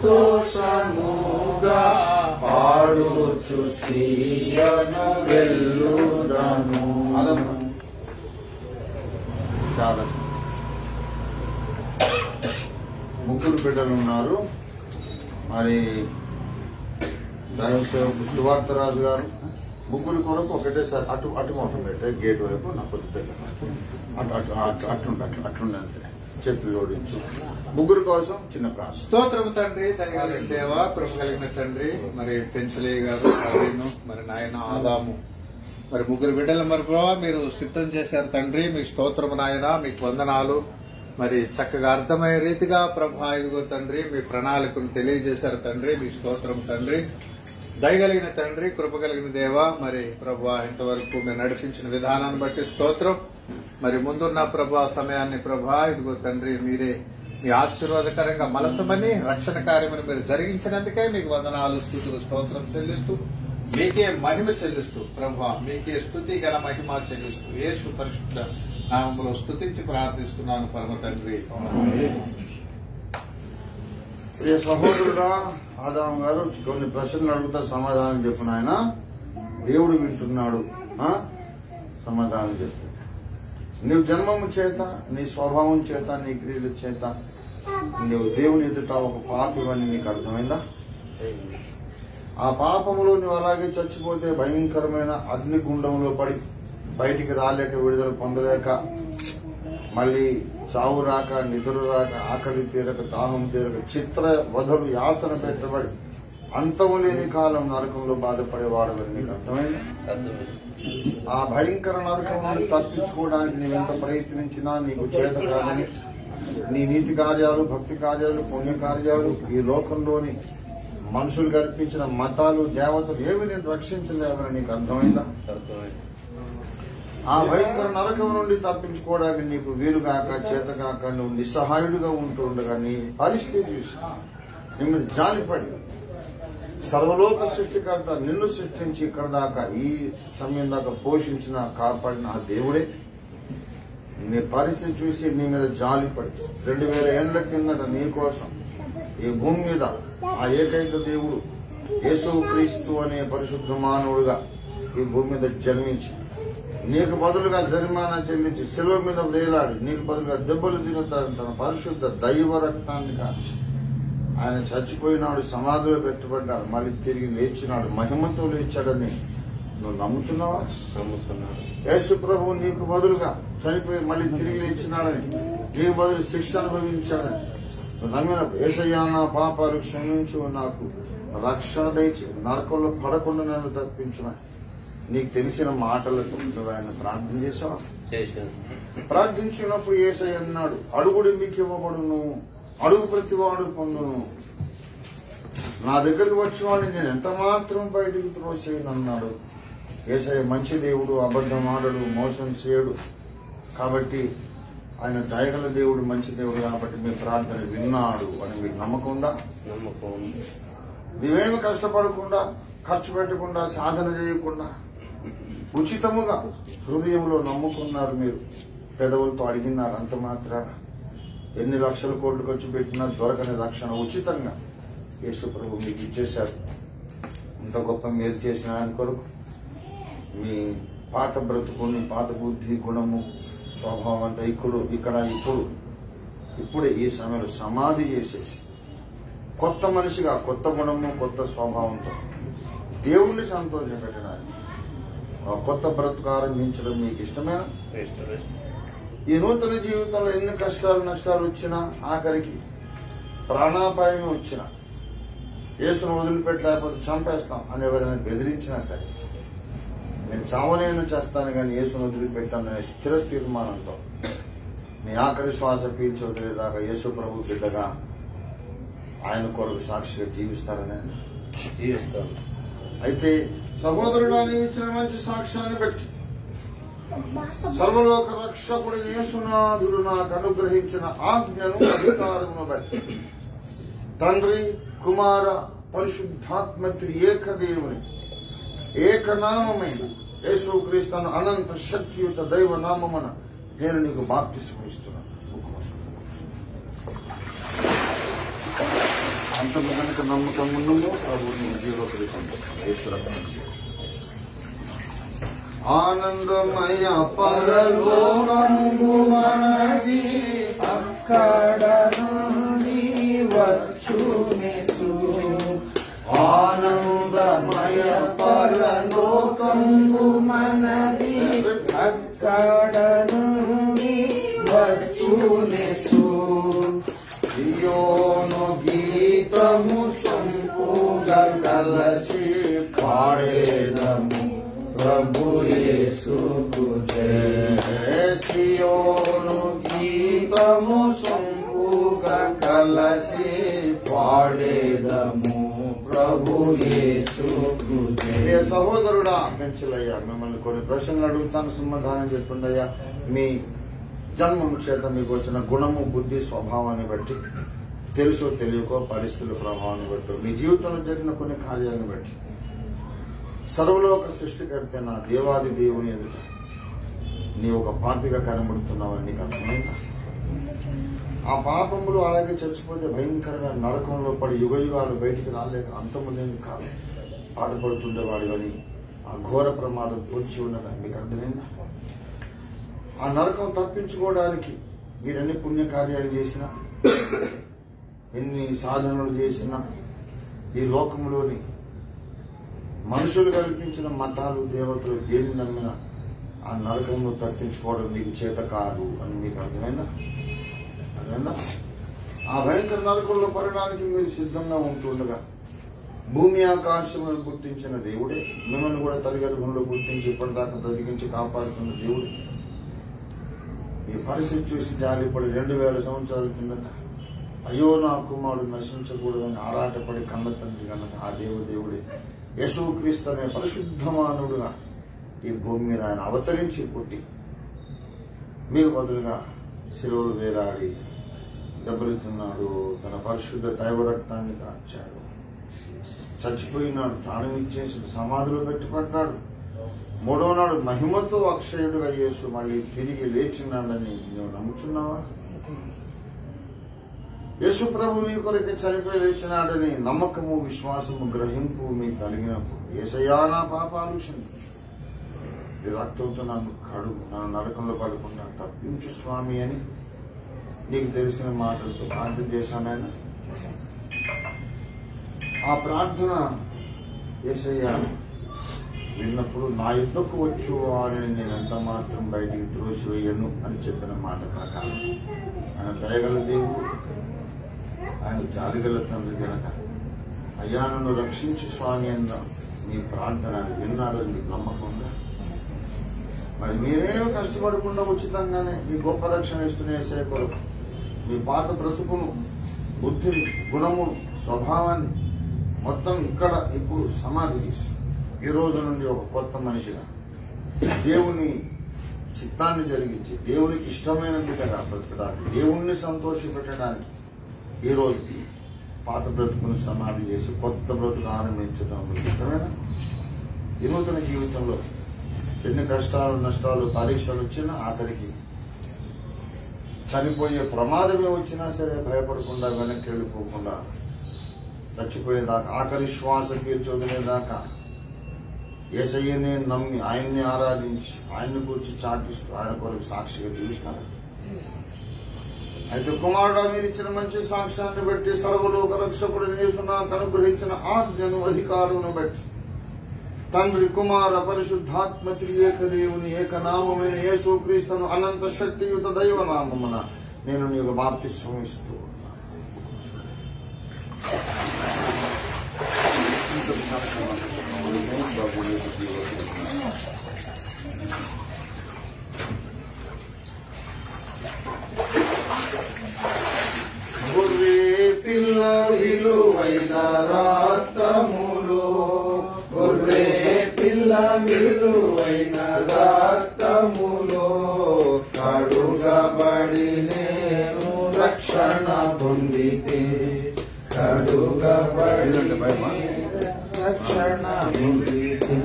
సంతోషముగా పాడుచు సీయను వెళ్ళుదను అదమ్మా చాలా ముగ్గురు బిడ్డలు ఉన్నారు మరి దైవ సేవకు సువార్తరాజు గారు ముగ్గురు కొరకు ఒకటేసారి అటు అటు మొత్తం పెట్టే గేట్ వైపు నాకు కొంచెం దగ్గర అటు అటు అటు అట్లుండి అట్లు అట్లుండి అంతే చేతులు జోడించు ముగ్గురు కోసం చిన్న ప్రార్థన స్తోత్రము తండ్రి దయగలిగిన దేవ కృప కలిగిన తండ్రి మరి పెంచలే గారు కరీను, మరి నాయన ఆదాము మరి ముగ్గురు బిడ్డల మరి ప్రభావ మీరు సిద్ధం చేశారు తండ్రి మీకు స్తోత్రము నాయన మీకు వందనాలు మరి చక్కగా అర్థమయ్యే రీతిగా ప్రభా ఇదిగో తండ్రి మీ ప్రణాళికను తెలియజేశారు తండ్రి మీ స్తోత్రం తండ్రి దయగలిగిన తండ్రి కృప కలిగిన దేవ మరి ప్రభా ఇంతవరకు మీరు నడిపించిన విధానాన్ని బట్టి స్తోత్రం మరి ముందున్న ప్రభా సమయాన్ని ప్రభా ఇదిగో తండ్రి మీరే మీ ఆశీర్వాదకరంగా మలచమని రక్షణ కార్యమని మీరు జరిగించినందుకే మీకు వందనాలు స్థుతులు స్తోత్రం చెల్లిస్తూ మీకే మహిమ చెల్లిస్తూ ప్రభా మీకే స్థుతి గల మహిమ చెల్లిస్తూ యేసు పరిశుద్ధ నామములో స్థుతించి ప్రార్థిస్తున్నాను పరమ తండ్రి ప్రియ సహోదరుడా ఆదాం గారు కొన్ని ప్రశ్నలు అడుగుతా సమాధానం చెప్పిన ఆయన దేవుడు వింటున్నాడు ఆ? సమాధానం చెప్పు నీవు జన్మము చేత నీ స్వభావం చేత నీ క్రియల చేత నీవు దేవుని ఎదుట ఒక పాపమని నీకు అర్థమైందా ఆ పాపములో నువ్వు అలాగే చచ్చిపోతే భయంకరమైన అగ్నిగుండంలో పడి బయటికి రాలేక విడుదల పొందలేక మళ్ళీ చావు రాక నిద్ర రాక ఆకలి తీరక దాహం తీరక చిత్ర వధలు యాతన పెట్టబడి అంతము లేని కాలం నరకంలో బాధపడేవాడు నీకు అర్థమైంది ఆ భయంకర నరకం నుండి తప్పించుకోవడానికి నీవెంత ప్రయత్నించినా నీకు చేత కాదని నీ నీతి కార్యాలు భక్తి కార్యాలు పుణ్య కార్యాలు ఈ లోకంలోని మనుషులు కల్పించిన మతాలు దేవతలు ఏమి నేను రక్షించలేవని నీకు అర్థమైందా ఆ భయంకర నరకం నుండి తప్పించుకోవడానికి నీకు వీలుగాక చేతగాక నువ్వు నిస్సహాయుడిగా ఉంటూ ఉండగా నీ పరిస్థితి చూసి నీ మీద జాలిపడి సర్వలోక సృష్టికర్త నిన్ను సృష్టించి ఇక్కడ దాకా ఈ సమయం దాకా పోషించిన కాపాడిన ఆ దేవుడే నీ పరిస్థితి చూసి నీ మీద జాలిపడి రెండు వేల ఏళ్ల కిందట నీ కోసం ఈ భూమి మీద ఆ ఏకైక దేవుడు యేసు క్రీస్తు అనే పరిశుద్ధ మానవుడుగా ఈ భూమి మీద జన్మించి నీకు బదులుగా జరిమానా చెల్లించి సెలవు మీద వేలాడి నీకు బదులుగా దెబ్బలు తిరుగుతాడు తన పరిశుద్ధ దైవ రక్తాన్ని కాచి ఆయన చచ్చిపోయినాడు సమాధిలో పెట్టబడ్డాడు మళ్ళీ తిరిగి లేచినాడు మహిమతో లేచాడని నువ్వు నమ్ముతున్నావా నమ్ముతున్నాడు యేసు ప్రభువు నీకు బదులుగా చనిపోయి మళ్ళీ తిరిగి లేచినాడని నీకు బదులు శిక్ష అనుభవించాడని నువ్వు నమ్మిన ఏసయ్యా నా పాపాలు క్షమించు నాకు రక్షణ దయచి నరకంలో పడకుండా నన్ను తప్పించమని నీకు తెలిసిన మాటలతో నువ్వు ఆయన ప్రార్థన చేసావా చేశాను ప్రార్థించినప్పుడు ఏసై అన్నాడు అడుగుడి మీకు ఇవ్వబడును అడుగు ప్రతివాడు పొందును నా దగ్గరికి వచ్చేవాడిని నేను ఎంత మాత్రం బయటికి త్రోసేయను అన్నాడు ఏసై మంచి దేవుడు అబద్ధం ఆడడు మోసం చేయడు కాబట్టి ఆయన దయగల దేవుడు మంచి దేవుడు కాబట్టి మీ ప్రార్థన విన్నాడు అని మీకు నమ్మకం ఉందా నమ్మకం ఉంది. నీవేమి కష్టపడకుండా ఖర్చు పెట్టకుండా సాధన చేయకుండా ఉచితముగా హృదయంలో నమ్ముకున్నారు మీరు పెదవులతో అడిగినారు అంత మాత్రాన ఎన్ని లక్షల కోట్లు ఖర్చు పెట్టినా దొరకని రక్షణ ఉచితంగా యేసు ప్రభు మీకు ఇచ్చేశారు ఇంత గొప్ప మేలు చేసిన ఆయన కొరకు మీ పాత బ్రతుకుని పాత బుద్ధి గుణము స్వభావం అంతా ఇప్పుడు ఇక్కడ ఇప్పుడు ఇప్పుడే ఈ సమయంలో సమాధి చేసేసి కొత్త మనిషిగా కొత్త గుణము కొత్త స్వభావంతో దేవుణ్ణి సంతోషపెట్టడానికి ఆ కొత్త బ్రతుకు ఆరంభించడం మీకు ఇష్టమేనా Restoration. ఈ నూతన జీవితంలో ఎన్ని కష్టాలు నష్టాలు వచ్చినా ఆఖరికి ప్రాణాపాయమే వచ్చినా యేసును వదిలిపెట్టలేకపోతే చంపేస్తాం అని ఎవరైనా బెదిరించినా సరే నేను చావనేను చేస్తాను కానీ యేసును వదిలిపెట్టాను అనే స్థిర తీర్మానంతో మీ ఆఖరి శ్వాస పీల్చి వదిలేదాకా యేసు ప్రభు బిడ్డగా ఆయన కొరకు సాక్షిగా జీవిస్తారని జీవిస్తాను అయితే సహోదరుడు నీవు ఇచ్చిన మంచి సాక్ష్యాన్ని బట్టి సర్వలోక రక్షకుడు యేసునాథుడు నాకు అనుగ్రహించిన ఆజ్ఞను అధికారమును బట్టి తండ్రి కుమార పరిశుద్ధాత్మత్రి ఏకదేవుని ఏకనామమైన యేసుక్రీస్తును అనంత శక్తియుత దైవ నామమున నేను నీకు బాప్తిస్మ ఇస్తున్నాను అంత కనుక నమ్మకం ఉండము ప్రభుని జీవకృతం ఆనందమయ పరలోకము మనది అక్కడ నుండి వచ్చునేసు ఆనందమయ పరలోకంబు మనది అక్కడ నుండి వచ్చునేసు సియోను గీతము సంపూగా కలసి పాడేదము ప్రభు యేసుకు జయ సియోను గీతము సంపూగా కలసి పాడేదము ప్రభు యేసుకు జయ సహోదరుడా పెంచలయ్యా మిమ్మల్ని కొన్ని ప్రశ్నలు అడుగుతాను సమాధానం చెప్పండి అయ్యా మీ జన్మము చేత మీకు వచ్చిన గుణము బుద్ధి స్వభావాన్ని బట్టి తెలుసో తెలియకో పరిస్థితుల ప్రభావాన్ని బట్టి మీ జీవితంలో జరిగిన కొన్ని కార్యాలను బట్టి సర్వలోక సృష్టికర్త నా దేవాది దేవుని ఎదుట నీ ఒక పాపిగా కనబడుతున్నావని నీకు అర్థమైందా ఆ పాపములు అలాగే చచ్చిపోతే భయంకరంగా నరకంలో పడి యుగ యుగాలు బయటికి రాలేక అంతములేని కాదు బాధపడుతుండేవాడు ఆ ఘోర ప్రమాదం పొంచి ఉన్నదని మీకు అర్థమైందా ఆ నరకం తప్పించుకోవడానికి మీరెన్ని పుణ్యకార్యాలు చేసినా ఎన్ని సాధనలు చేసినా ఈ లోకంలోని మనుషులు కల్పించిన మతాలు దేవతలు దేన్ని నమ్మిన ఆ నరకంలో తప్పించుకోవడం మీకు చేత కాదు అని మీకు అర్థమైందా అర్థమైందా ఆ భయంకర నరకంలో పడడానికి మీరు సిద్ధంగా ఉంటుండగా భూమి ఆకాశములను గుర్తించిన దేవుడే మిమ్మల్ని కూడా తల్లిగర్భంలో గుర్తించి ఇప్పటిదాకా బ్రతికించి కాపాడుతున్న దేవుడే ఈ పరిస్థితి చూసి జాలిపడి రెండు వేల సంవత్సరాల కిందట అయ్యో నా కుమారుడు నశించకూడదని ఆరాటపడి కన్న తండ్రి కనుక ఆ దేవదేవుడే యేసుక్రీస్తు అనే పరిశుద్ధమానుడుగా ఈ భూమి మీద ఆయన అవతరించి పుట్టి మీకు బదులుగా శిలువలు వేలాడి దెబ్బలుతున్నాడు తన పరిశుద్ధ దైవ రక్తాన్ని కాచాడు చచ్చిపోయినాడు ప్రాణం ఇచ్చేసి సమాధిలో పెట్టి పడ్డాడు మూడో నాడు మహిమతో అక్షయుడుగా యేసు మళ్ళీ తిరిగి లేచినాడని నువ్వు నమ్ముచున్నావా యేసు ప్రభు నీ కొరకు చనిపోయి లేచినాడని నమ్మకము విశ్వాసము గ్రహింపు మీకు కలిగినప్పుడు ఏసయ్యా నా పాపాలు క్షమించు ఈ రక్తంతో నన్ను కడుగు నా నరకంలో పడకుండా తప్పించు స్వామి అని నీకు తెలిసిన మాటలతో ప్రార్థన చేశానైనా ఆ ప్రార్థన ఏసయ్య విన్నప్పుడు నా యుద్ధకు వచ్చు వారిని నేను ఎంత మాత్రం బయటికి త్రోసివేయను అని చెప్పిన మాట ప్రకారం ఆయన దయగల దేవుడు ఆయన జాలిగల తండ్రి గనక అయ్యా నన్ను రక్షించు స్వామి అన్న మీ ప్రార్థన ఆయన విన్నాడు అని మీకు నమ్మకం ఉందా మరి మీరేం కష్టపడకుండా ఉచితంగానే మీ గొప్ప రక్షణ ఇస్తున్న ఏసే కొరకు మీ పాత బ్రతుకును బుద్ధిని గుణమును స్వభావాన్ని మొత్తం ఇక్కడ ఇప్పుడు సమాధి చేసి ఈ రోజు నుండి ఒక కొత్త మనిషిగా దేవుని చిత్తాన్ని జరిగించి దేవునికి ఇష్టమైన విధంగా బ్రతకడానికి దేవుణ్ణి సంతోషపెట్టడానికి ఈ రోజు పాత బ్రతుకును సమాధి చేసి కొత్త బ్రతుకు ఆరంభించడం మీకు ఇష్టమేనా ఈ నూతన జీవితంలో ఎన్ని కష్టాలు నష్టాలు పరీక్షలు వచ్చినా ఆఖరికి చనిపోయే ప్రమాదమే వచ్చినా సరే భయపడకుండా వెనక్కి వెళ్ళిపోకుండా చచ్చిపోయేదాకా ఆఖరి శ్వాస పీల్చొదిలేదాకా ఏసయ్యనే నమ్మి ఆయన్ని ఆరాధించి ఆయన్ని గురించి చాటిస్తూ ఆయన కొరకు సాక్షిగా జీవిస్తారు అయితే కుమారుడు మీరు ఇచ్చిన మంచి సాక్ష్యాన్ని బట్టి సర్వలోక రక్షకుడు నేసున్నా అనుగ్రహించిన ఆజ్ఞను అధికారులను బట్టి తండ్రి కుమార పరిశుద్ధాత్మ త్రియేక దేవుని ఏకనామమైన యేసు క్రీస్తును అనంత శక్తియుత దైవనామమున నేను నీకు బాప్తిస్వం ఇస్తూ గొర్రె పిల్ల విలువైన రాత్తములో గొర్రె పిల్ల విలువైన రక్తములో కడుగబడి నేను రక్షణ పొందితే కడుగబడి రక్షణ పొందితే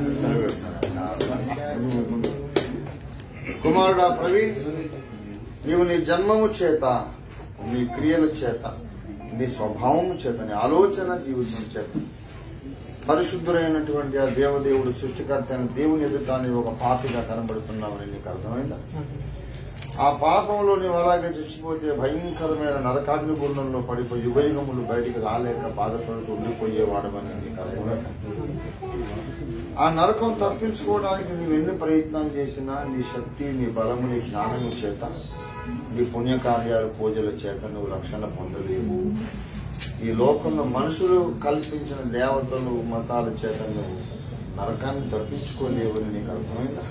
కుమారుడా ప్రవీణ్ నీవు నీ జన్మము చేత నీ క్రియల చేత నీ స్వభావం చేత నీ ఆలోచన జీవితం చేత పరిశుద్ధుడైనటువంటి ఆ దేవదేవుడు సృష్టికర్త అయిన దేవుని ఎదుట నీవు ఒక పాపిగా కనబడుతున్నావని నీకు అర్థమైందా ఆ పాపంలో నీవు అలాగే చచ్చిపోతే భయంకరమైన నరకాగ్ని గుండంలో పడిపోయి యుగయుగములు బయటికి రాలేక బాధపడుతూ ఉండిపోయేవాడమని నీకు అర్థమైందా ఆ నరకం తప్పించుకోవడానికి నీవు ఎన్ని ప్రయత్నాలు చేసినా నీ శక్తి నీ బలము నీ జ్ఞానము చేత నీ పుణ్యకార్యాలు పూజల చేత నువ్వు రక్షణ పొందలేవు ఈ లోకంలో మనుషులు కల్పించిన దేవతలు మతాల చేత నువ్వు నరకాన్ని తప్పించుకోలేవని నీకు అర్థమైందా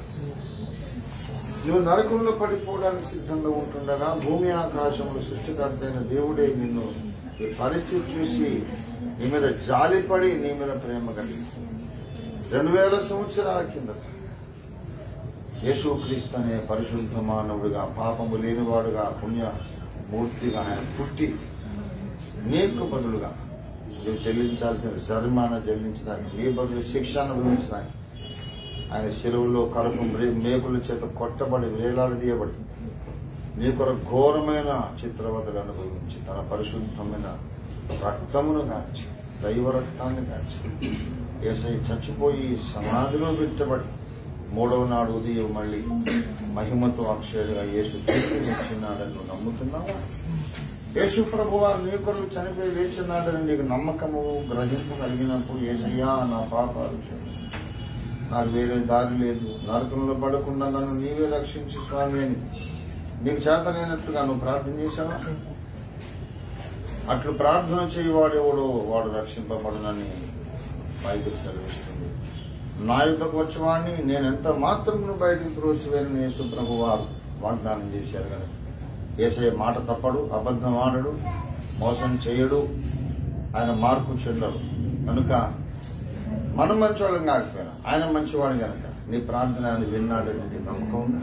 నువ్వు నరకంలో పడిపోవడానికి సిద్ధంగా ఉంటుండగా భూమి ఆకాశములు సృష్టికర్త అయిన దేవుడే నిన్ను ఈ పరిస్థితి చూసి నీ మీద జాలిపడి నీ మీద ప్రేమ కలిగి రెండు వేల సంవత్సరాల కిందట యేసుక్రీస్తు అనే పరిశుద్ధ మానవుడిగా పాపము లేనివాడుగా పుణ్య మూర్తిగా ఆయన పుట్టి నీకు బదులుగా నువ్వు చెల్లించాల్సిన జరిమానా చెల్లించడానికి నీ బదులు శిక్ష అనుభవించడానికి ఆయన శిలువులో కలుపు మ్రే- మేకుల చేత కొట్టబడి వేలాడదీయబడి నీ కొరకు ఘోరమైన చిత్రవదలు అనుభవించి తన పరిశుద్ధమైన రక్తమును గాంచి దైవ రక్తాన్ని గాంచి ఏసై చచ్చిపోయి సమాధిలో పెట్టబడి మూడవ నాడు ఉదయం మళ్ళీ మహిమతో అక్షయుడిగా యేసు తిరిగి వచ్చినాడని నువ్వు నమ్ముతున్నావా యేసు ప్రభు వారు నీ కొరకు చనిపోయి లేచున్నాడని నీకు నమ్మకము గ్రహింపు కలిగినప్పుడు ఏసయ్యా నా పాపాలు క్షమించు. నాకు వేరే దారి లేదు నరకంలో పడకుండా నన్ను నీవే రక్షించు స్వామి అని నీకు చేతనైనట్టుగా నువ్వు ప్రార్థన చేశావా అట్లు ప్రార్థన చేయవాడెవడో వాడు రక్షింపబడునని బైబిల్ సెలవిస్తుంది నా యుద్ధకు వచ్చేవాడిని నేను ఎంత మాత్రం బయటకు త్రోసివేరని యేసు ప్రభు వారు వాగ్దానం చేశారు కదా ఏసే మాట తప్పడు అబద్ధం ఆడడు మోసం చేయడు ఆయన మార్పు చెందడు కనుక మనం మంచివాళ్ళం కాకపోయినా ఆయన మంచివాడు కనుక నీ ప్రార్థన ఆయన విన్నాడని నీకు నమ్మకం ఉందా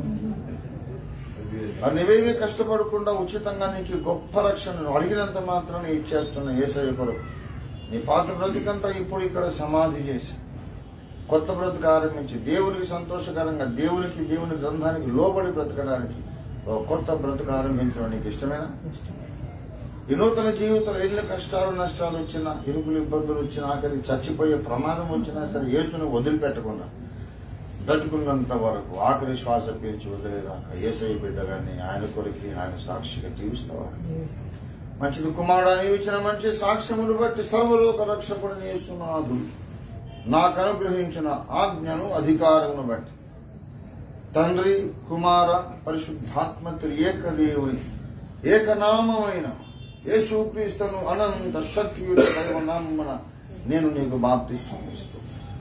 మరి నువ్వేమీ కష్టపడకుండా ఉచితంగా నీకు గొప్ప రక్షణ నువ్వు అడిగినంత మాత్రం ఇచ్చేస్తున్న ఏసయ్య కొరకు నీ పాత బ్రతికంతా ఇప్పుడు ఇక్కడ సమాధి చేసి కొత్త బ్రతుకు ఆరంభించి దేవునికి సంతోషకరంగా దేవునికి దేవుని గ్రంథానికి లోబడి బ్రతకడానికి ఒక కొత్త బ్రతుకు ఆరంభించడం నీకు ఇష్టమేనా ఈ నూతన జీవితంలో ఎన్ని కష్టాలు నష్టాలు వచ్చినా ఇరుకులు ఇబ్బందులు వచ్చినా ఆఖరికి చచ్చిపోయే ప్రమాదం వచ్చినా సరే యేసుని వదిలిపెట్టకుండా బ్రతుకున్నంత వరకు ఆఖరి శ్వాస పీల్చి వదిలేదాకా ఏసై బిడ్డగాని ఆయన కొరికి ఆయన సాక్షిగా జీవిస్తావా మంచిది కుమారుడు అని ఇచ్చిన మంచి సాక్ష్యములు బట్టి సర్వలోక రక్షకుడిని యేసునాథుడు నాకు అనుగ్రహించిన ఆజ్ఞను అధికారమును బట్టి తండ్రి కుమార పరిశుద్ధాత్మ ఏక దేవుని ఏకనామమైన యేసుక్రీస్తును అనంత శక్తియుత దైవ నామమున నేను నీకు బాప్తిస్మం ఇస్తూ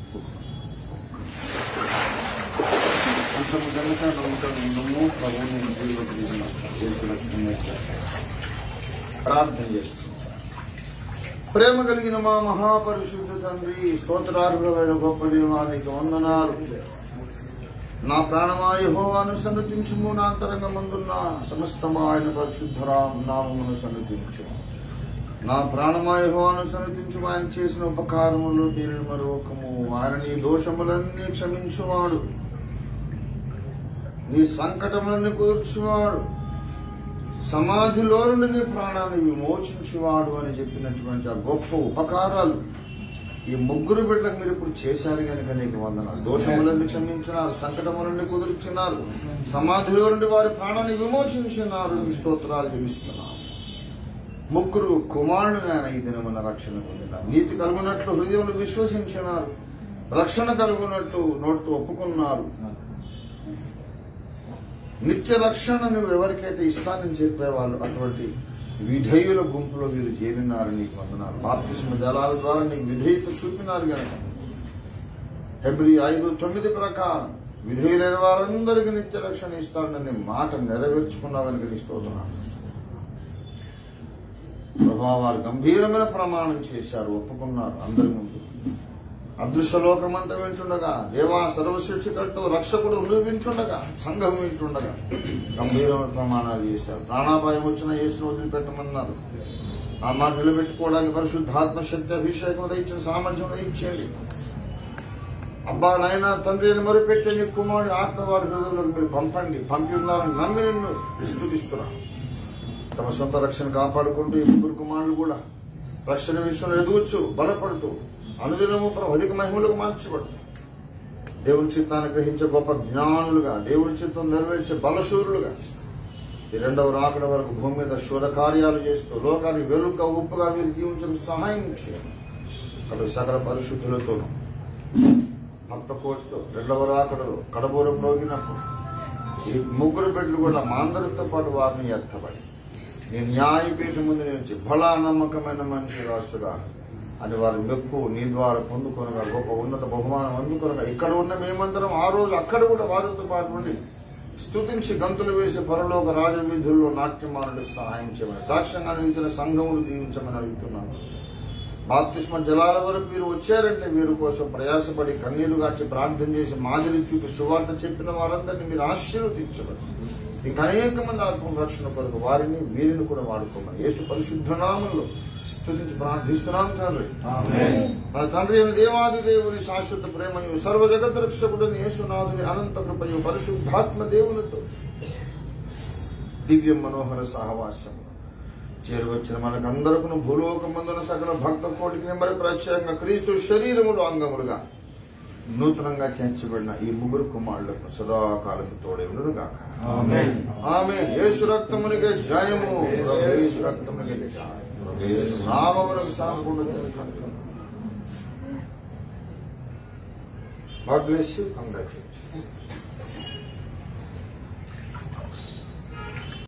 అంతము కనుక నమ్ముతాను నువ్వు ప్రభువుని జీవితం చేసిన ప్రార్థన చేస్తున్నాను ప్రేమ కలిగిన మా మహాపరిశుద్ధ తండ్రి స్తోత్రార్హులమైన గొప్ప దేవానికి వందనాలు నా ప్రాణమాయుహోవాను సన్నతించుము నా అంతరంగ మందున్న సమస్తము ఆయన పరిశుద్ధరా నామమును సన్నతించు నా ప్రాణమాయుహోవాను సన్నతించు ఆయన చేసిన ఉపకారములు దీనిని మరొకము ఆయన నీ దోషములన్నీ క్షమించువాడు నీ సంకటములన్నీ కుదుర్చువాడు సమాధిలో నుండి నీ ప్రాణాన్ని విమోచించువాడు అని చెప్పినటువంటి ఆ గొప్ప ఉపకారాలు ఈ ముగ్గురు బిడ్డలకు మీరు ఇప్పుడు చేశారు కనుక నీకు వందన దోషములన్నీ క్షమించినారు సంకటములన్నీ కుదుర్చున్నారు సమాధిలో నుండి వారి ప్రాణాన్ని విమోచించున్నారు మీ స్తోత్రాలు జీవిస్తున్నారు ముగ్గురు కుమారుడు ఆయన ఈ దినమున రక్షణ పొందినారు నీతి కలుగునట్లు హృదయంలో విశ్వసించినారు రక్షణ కలుగునట్టు నోటితో ఒప్పుకున్నారు నిత్య రక్షణ నువ్వు ఎవరికైతే ఇస్తానని చెప్పేవాళ్ళు అటువంటి విధేయుల గుంపులో వీరు చేరినారు నీకు వందనాలు బాప్తిస్మ జలాల ద్వారా నీకు విధేయత చూపినారు కనుక ఫిబ్రి ఐదు తొమ్మిది ప్రకారం విధేయులైన వారందరికీ నిత్య రక్షణ ఇస్తానని మాట నెరవేర్చుకున్నావు కనుక నీ స్తోత్రం ప్రభా వారు గంభీరమైన ప్రమాణం చేశారు ఒప్పుకున్నారు అందరి ముందు అదృశ్యలోకమంతా వింటుండగా దేవా సర్వసృష్టికర్త రక్షకుడు నువ్వు వింటుండగా సంఘం వింటుండగా గంభీరమైన ప్రమాణాలు చేశారు ప్రాణాపాయం వచ్చిన యేసును వదిలిపెట్టమన్నారు ఆ మాట నిలబెట్టుకోవడానికి పరిశుద్ధాత్మ శక్తి అభిషేకం దయచిన సామర్థ్యం దయచేయండి అబ్బా నాయన తండ్రి అని మొరుపెట్టి నీ కుమారుడి ఆత్మ వారి హృదయంలోకి మీరు పంపండి పంపి ఉన్నారని నమ్మి నిన్ను స్థుతిస్తున్నాను తమ సొంత రక్షణ కాపాడుకుంటూ ఈ ముగ్గురు కుమారులు కూడా రక్షణ విషయంలో ఎదుగుచ్చు బలపడుతూ అనుదినము ప్రభు అధిక మహిమలకు మార్చబడుతూ దేవుని చిత్తాన్ని గ్రహించే గొప్ప జ్ఞానులుగా దేవుని చిత్తం నెరవేర్చే బలశూరులుగా ఈ రెండవ రాకడ వరకు భూమి మీద శూర కార్యాలు చేస్తూ లోకానికి వెలుక ఉప్పుగా మీరు జీవించడం సహాయం చేయండి అక్కడ సకల పరిశుద్ధులతోనూ భక్త కోటితో రెండవ రాకడలో కడబూరం రోగినప్పుడు ఈ ముగ్గురు బిడ్డలు కూడా మా అందరితో పాటు వారిని ఎత్తబడి నీ న్యాయపీఠం ముందు నుంచి బలా నమ్మకమైన మనిషి రాసుగా అని వారి మెప్పు నీ ద్వారా పొందుకొనగా గొప్ప ఉన్నత బహుమానం అందుకొనగా ఇక్కడ ఉన్న మేమందరం ఆ రోజు అక్కడ కూడా వారితో పాటు ఉండి స్తుతించి గంతులు వేసి పరలోక రాజవీధుల్లో నాట్యమానుడు సహాయం చేయమని సాక్ష్యంగా నిలిచిన సంఘములు దీవించమని అడుగుతున్నాను బాప్తిస్మ జలాల వరకు మీరు వచ్చారంటే వీరి కోసం ప్రయాసపడి కన్నీరు గార్చి ప్రార్థన చేసి మాదిరి చూపి సువార్త చెప్పిన వారందరినీ మీరు ఆశీర్వదించమని మీకు అనేక మంది ఆత్మ రక్షణ కొరకు వారిని వీరిని కూడా వాడుకోమని యేసు పరిశుద్ధ నామంలో స్తుతించి ప్రార్థిస్తున్నాం తండ్రి మన తండ్రి అయిన దేవాది దేవుని శాశ్వత ప్రేమయు సర్వ జగత్ రక్షకుడిని యేసునాథుని అనంత కృపయు పరిశుద్ధాత్మ దేవునితో దివ్య మనోహర సహవాసం చేరువచ్చిన మనకందరకు భూలోకమందున సకల భక్త కోటికి మరి ప్రత్యేకంగా క్రీస్తు శరీరములు అంగములుగా నూతనంగా చేర్చబడిన ఈ ముగ్గురు కుమారులకు సదాకాలం తోడేవులను గాక ఆమేన్. ఆమె యేసు రక్తమునికే జయము ప్రభు యేసు రక్తమునికే జయము. ప్రభు యేసు నామమునకు సంపూర్ణ జయం. God bless you. Congratulations.